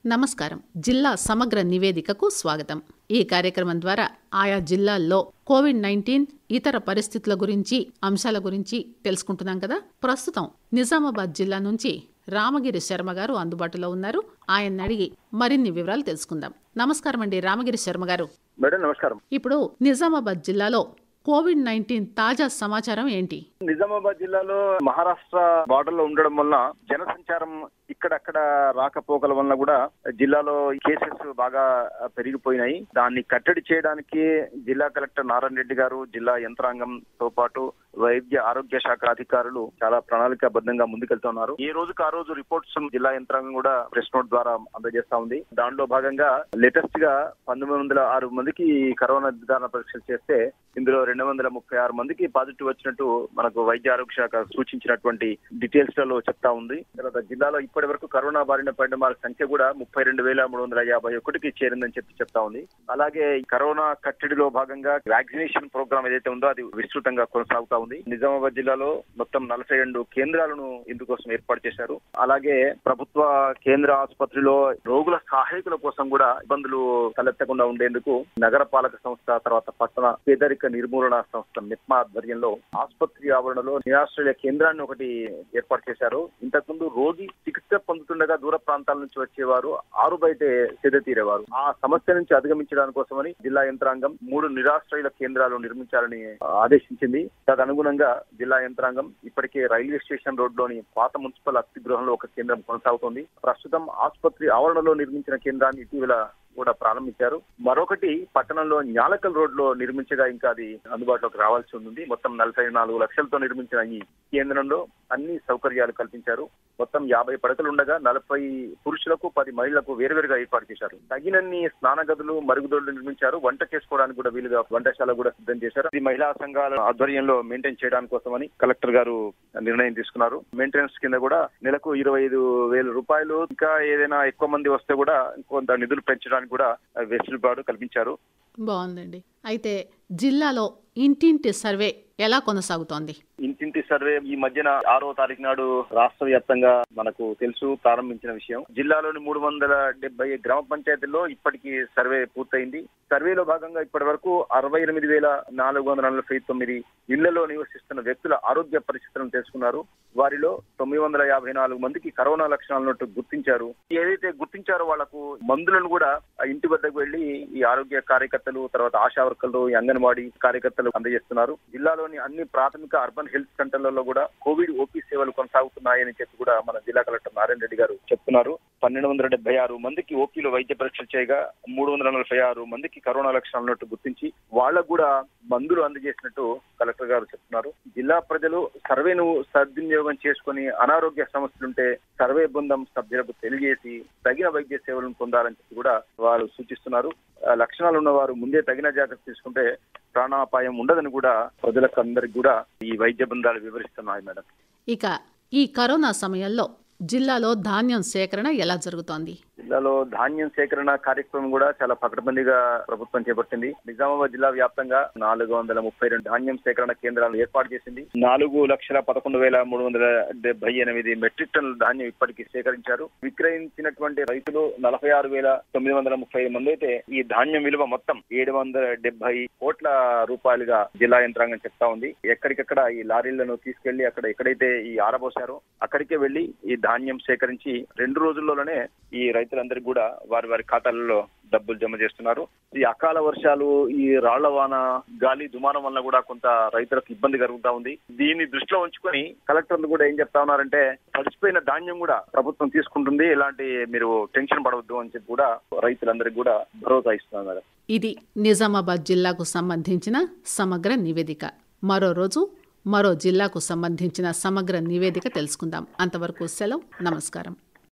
నమస్కారం జిల్లా సమగ్ర నివేదికకు స్వాగతం ఈ కార్యక్రమం ద్వారా ఆయా జిల్లాల్లో కోవిడ్ నైన్టీన్ ఇతర పరిస్థితుల గురించి అంశాల గురించి తెలుసుకుంటున్నాం కదా ప్రస్తుతం నిజామాబాద్ జిల్లా నుంచి రామగిరి శర్మ గారు అందుబాటులో ఉన్నారు ఆయన్ని అడిగి మరిన్ని వివరాలు తెలుసుకుందాం నమస్కారం అండి రామగిరి శర్మ గారు మేడం నమస్కారం ఇప్పుడు నిజామాబాద్ జిల్లాలో కోవిడ్ నైన్టీన్ తాజా సమాచారం ఏంటి నిజామాబాద్ జిల్లాలో మహారాష్ట్ర బార్డర్ లో ఉండడం వలన జనసంచారం ఇక్కడక్కడ రాకపోకల వలన కూడా జిల్లాలో కేసెస్ బాగా పెరిగిపోయినాయి దాన్ని కట్టడి చేయడానికి జిల్లా కలెక్టర్ నారాయణ రెడ్డి గారు జిల్లా యంత్రాంగంతో పాటు వైద్య ఆరోగ్య శాఖ అధికారులు చాలా ప్రణాళికాబద్ధంగా ముందుకెళ్తున్నారు ఈ రోజుకు ఆ రోజు రిపోర్ట్స్ జిల్లా యంత్రాంగం కూడా ప్రెస్ నోట్ ద్వారా అందజేస్తా ఉంది దానిలో భాగంగా లేటెస్ట్ గా పంతొమ్మిది వందల ఆరు మందికి కరోనా నిర్ధారణ పరీక్షలు చేస్తే ఇందులో రెండు వందల ముప్పై ఆరు మందికి పాజిటివ్ వచ్చినట్టు మనకు వైద్య ఆరోగ్య శాఖ సూచించినటువంటి డీటెయిల్స్ లలో చెప్తా ఉంది తర్వాత జిల్లాలో ఇప్పటి వరకు కరోనా బారిన పడిన వారి సంఖ్య కూడా ముప్పై రెండు వేల మూడు వందల యాభై ఒకటికి చేరిందని చెప్పి చెప్తా ఉంది అలాగే ఈ కరోనా కట్టడిలో భాగంగా వ్యాక్సినేషన్ ప్రోగ్రామ్ ఏదైతే ఉందో అది విస్తృతంగా కొనసాగుతా ఉంది నిజామాబాద్ జిల్లాలో మొత్తం నలభై రెండు కేంద్రాలను ఇందుకోసం ఏర్పాటు చేశారు అలాగే ప్రభుత్వ కేంద్ర ఆసుపత్రిలో రోగుల సహాయకుల కోసం కూడా ఇబ్బందులు తలెత్తకుండా ఉండేందుకు నగర పాలక సంస్థ తర్వాత పట్టణ పేదరిక నిర్మూలన సంస్థ మెప్మా ఆధ్వర్యంలో ఆసుపత్రి ఆవరణలో నిరాశ్రయ కేంద్రాన్ని ఒకటి ఏర్పాటు చేశారు ఇంతకుముందు రోగి చికిత్స పొందుతుండగా దూర ప్రాంతాల నుంచి వచ్చేవారు ఆరు బయటే సేద తీరేవారు ఆ సమస్య నుంచి అధిగమించడానికి కోసమని జిల్లా యంత్రాంగం మూడు నిరాశ్రయుల కేంద్రాలు నిర్మించాలని ఆదేశించింది తదనుగుణంగా జిల్లా యంత్రాంగం ఇప్పటికే రైల్వే స్టేషన్ రోడ్ లోని పాత మున్సిపల్ అతిథి గృహంలో ఒక కేంద్రం కొనసాగుతోంది ప్రస్తుతం ఆసుపత్రి ఆవరణలో నిర్మించిన కేంద్రాన్ని ఇటీవల కూడా ప్రారంభించారు మరొకటి పట్టణంలో న్యాలకల్ రోడ్ లో నిర్మించగా ఇంకా అది అందుబాటులోకి రావాల్సి ఉంది మొత్తం నలభై నాలుగు లక్షలతో నిర్మించిన ఈ కేంద్రంలో అన్ని సౌకర్యాలు కల్పించారు మొత్తం యాభై పడకలు ఉండగా నలభై పురుషులకు పది మహిళలకు వేరువేరుగా ఏర్పాటు చేశారు తగినన్ని స్నాన గదులు మరుగుదొడ్లు నిర్మించారు వంట చేసుకోవడానికి కూడా వీలుగా వంటశాల కూడా సిద్ధం చేశారు ఇది మహిళా సంఘాల ఆధ్వర్యంలో మెయింటైన్ చేయడానికి కోసమని కలెక్టర్ గారు నిర్ణయం తీసుకున్నారు మెయింటెనెన్స్ కింద కూడా నెలకు ఇరవై ఐదు వేల రూపాయలు ఇంకా ఏదైనా ఎక్కువ మంది వస్తే కూడా కొంత నిధులు పెంచడానికి కూడా వెసులుబాటు కల్పించారు బాగుందండి అయితే జిల్లాలో ఇంటింటి సర్వే ఎలా కొనసాగుతోంది ఇంటింటి సర్వే ఈ మధ్యన ఆరో తారీఖు నాడు రాష్ట్ర వ్యాప్తంగా మనకు తెలుసు ప్రారంభించిన విషయం జిల్లాలోని మూడు వందల డెబ్బై గ్రామ పంచాయతీల్లో ఇప్పటికీ సర్వే పూర్తయింది సర్వేలో భాగంగా ఇప్పటి వరకు అరవై ఎనిమిది వేల నాలుగు వందల నలభై తొమ్మిది ఇళ్లలో నివసిస్తున్న వ్యక్తుల ఆరోగ్య పరిస్థితులను తెలుసుకున్నారు వారిలో తొమ్మిది వందల యాభై నాలుగు మందికి కరోనా లక్షణాలు ఉన్నట్టు గుర్తించారు ఏదైతే గుర్తించారో వాళ్లకు మందులను కూడా ఆ ఇంటి వద్దకు వెళ్లి ఈ ఆరోగ్య కార్యకర్తలు తర్వాత ఆశా వర్కర్లు ఈ అంగన్వాడీ కార్యకర్తలు అందజేస్తున్నారు జిల్లాలోని అన్ని ప్రాథమిక అర్బన్ హెల్త్ సెంటర్లలో కూడా కోవిడ్ ఓపీ సేవలు కొనసాగుతున్నాయని చెప్పి కూడా మన జిల్లా కలెక్టర్ నారాయణ రెడ్డి గారు చెప్తున్నారు పన్నెండు వందల డెబ్బై ఆరు మందికి ఓపీలో వైద్య పరీక్షలు చేయగా మూడు వందల నలభై ఆరు మందికి కరోనా లక్షణాలు ఉన్నట్టు గుర్తించి వాళ్లకు కూడా మందులు అందజేసినట్టు కలెక్టర్ గారు చెప్తున్నారు జిల్లా ప్రజలు సర్వేను సద్వినియోగం చేసుకుని అనారోగ్య సమస్యలుంటే సర్వే బృందం సభ్యులకు తెలియజేసి తగిన వైద్య సేవలను పొందాలని చెప్పి కూడా వారు సూచిస్తున్నారు ఆ లక్షణాలు ఉన్న వారు ముందే తగిన జాగ్రత్త తీసుకుంటే ప్రాణాపాయం ఉండదని కూడా ప్రజలకు అందరికి కూడా ఈ వైద్య బృందాలు వివరిస్తున్నాయి మేడం ఇక ఈ కరోనా సమయంలో జిల్లాలో ధాన్యం సేకరణ ఎలా జరుగుతోంది జిల్లాలో ధాన్యం సేకరణ కార్యక్రమం కూడా చాలా పకడ్బందీగా ప్రభుత్వం చేపట్టింది నిజామాబాద్ జిల్లా వ్యాప్తంగా నాలుగు వందల ముప్పై రెండు ధాన్యం సేకరణ కేంద్రాలను ఏర్పాటు చేసింది నాలుగు లక్షల పదకొండు వేల మూడు వందల డెబ్బై ఎనిమిది మెట్రిక్ టన్నుల ధాన్యం ఇప్పటికీ సేకరించారు విక్రయించినటువంటి రైతులు నలభై ఆరు వేల తొమ్మిది వందల ముప్పై మంది అయితే ఈ ధాన్యం విలువ మొత్తం ఏడు వందల డెబ్బై కోట్ల రూపాయలుగా జిల్లా యంత్రాంగం చెప్తా ఉంది ఎక్కడికక్కడ ఈ లారీలను తీసుకెళ్లి అక్కడ ఎక్కడైతే ఈ ఆరబోసారో అక్కడికే వెళ్లి ఈ ధాన్యం సేకరించి రెండు రోజుల్లోనే ఈ రైతులందరికీ కూడా వారి వారి ఖాతాలలో డబ్బులు జమ చేస్తున్నారు ఈ అకాల వర్షాలు ఈ రాళ్ల వాన గాలి దుమారం వల్ల కూడా కొంత రైతులకు ఇబ్బంది కలుగుతా ఉంది దీన్ని దృష్టిలో ఉంచుకొని కలెక్టర్లు కూడా ఏం చెప్తా ఉన్నారంటే తడిచిపోయిన ధాన్యం కూడా ప్రభుత్వం తీసుకుంటుంది ఎలాంటి మీరు టెన్షన్ పడవద్దు అని చెప్పి కూడా రైతులందరికీ కూడా భరోసా ఇస్తున్నారు మేడం ఇది నిజామాబాద్ జిల్లాకు సంబంధించిన సమగ్ర నివేదిక మరో రోజు మరో జిల్లాకు సంబంధించిన సమగ్ర నివేదిక తెలుసుకుందాం అంతవరకు సెలవు నమస్కారం